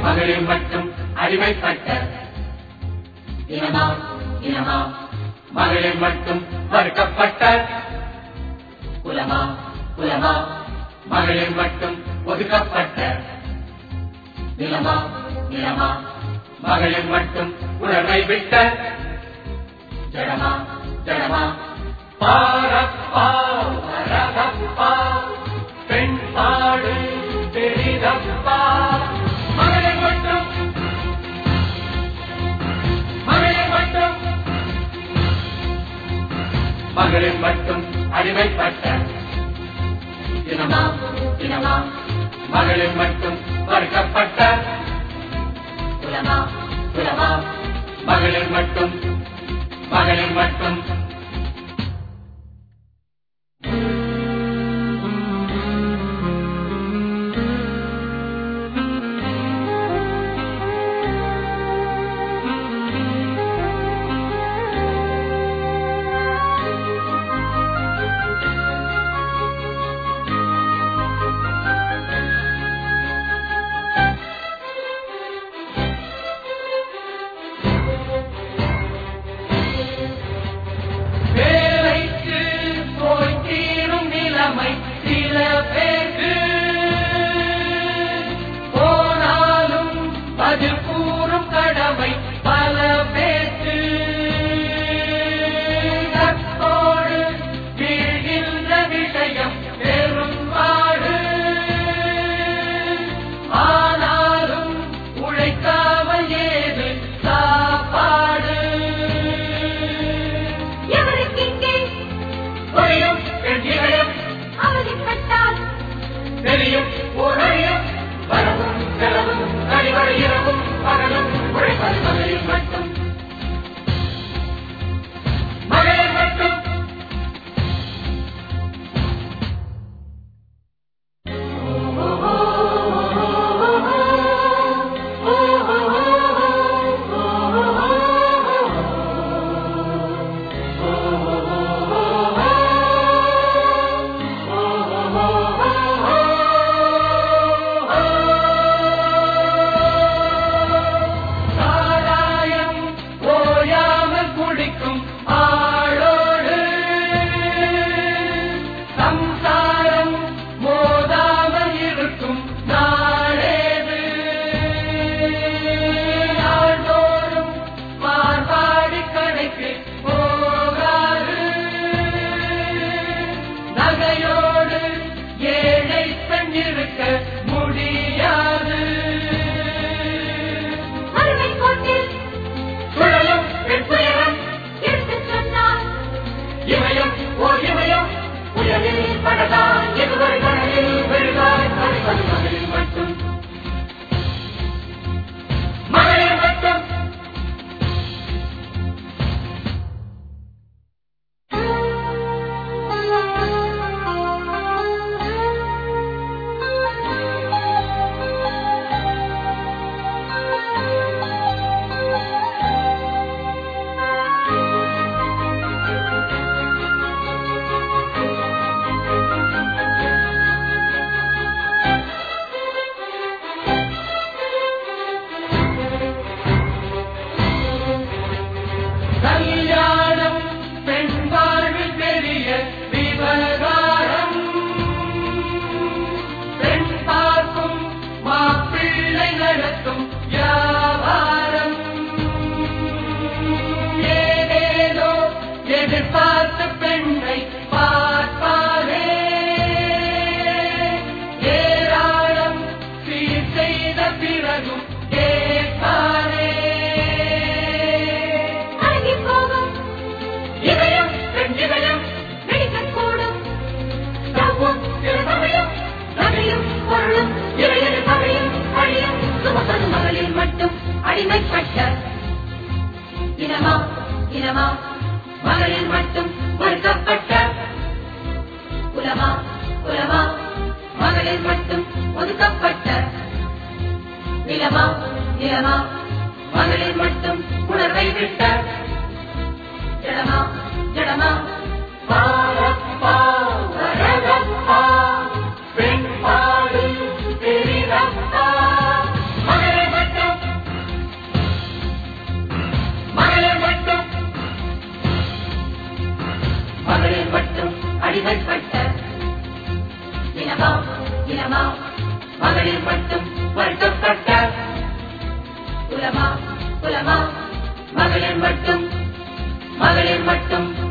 மகளிர் மட்டும் அடிமைப்பட்ட இனமா இனமா மகளிர் மட்டும் மறுக்கப்பட்ட குலமா குலமா மகளிர் மட்டும் ஒதுக்கப்பட்ட நிலமா நிலமா மகளிர் மட்டும் உணர்வை விட்ட ஜடமா ஜடமா பாரப்பா வரதப்பா பெண் பாடு பெரிதப்பா மகளிர் மட்டும் மகளிர் மட்டும் மகளிர் மட்டும் அடிமைப்பட்ட இனமா இனமா மகளிர் மட்டும் மறுக்கப்பட்ட குலமா குலமா மகளிர் மட்டும் மகளிர் மட்டும் வேலைக்கு போய் தீரும் நிலைமை சில பேருக்கு போனாலும் பதில் கூறும் கடமை பல பேருக்கு கத்தோடு வீழ்கின்ற விஷயம் பெரும்பாடு ஆனாலும் உழைக்காமல் ஏது சாப்பாடு எவருக்கிங்கே புரியும் எண்ணிகையும் அவதிப்பட்டால் தெரியும் ஓரழியும் வரவும் செலவும் கழிவறை இரவும் பகலும் உழைப்பது மகளிர் மட்டும் மகளிர் மட்டும் சாராயம் ஓயாமல் குடிக்கும் ஆளோடு சம்சாரம் மோதாமல் இருக்கும் நாளேது நாள்தோறும் மார்பாடி கடைக்கு போகாது நகையோடு ஏழை பெண் இருக்க முடியாது அருமை கோட்டில் சுழலும் வெற்றுயரம் எடுத்துச் சொன்னால் இமயம் ஓர் இமயம் உயரில் படதான் எதுவரை கடலில் விழுதாய் அடிப்பது மகளிர் மட்டும் மகளிர் மட்டும் கல்யாணம் பெண் வாழ்வில் பெரிய விவகாரம் பெண் பார்க்கும் மாப்பிள்ளை நடத்தும் வியாபாரம் ஏதேதோ எதிர்பார்த்த பெண்ணை பார்ப்பாரே ஏராளம் சீர் செய்த பிறகும் கேட்பாரே அருகி போகும் இதயம் பெண் இதயம் வெடிக்கக்கூடும் தப்பும் திருமயம் நகையும் பொருளும் இறையது பகையும் அழியும் சுமப்பது மகளிர் மட்டும் அடிமைப்பட்ட இனமா இனமா மகளிர் மட்டும் மறுக்கப்பட்ட குலமா குலமா மகளிர் மட்டும் ஒதுக்கப்பட்ட நிலமா நிலமா மகளிர் மட்டும் உணர்வை விட்ட ஜடமா ஜடமா பாரப்பா வரதப்பா பெண் பாடு பெரிதப்பா மகளை குலமா மகளிர் மட்டும் வருத்தப்பட்ட குலமா குலமா மகளிர் மட்டும் மகளிர் மட்டும்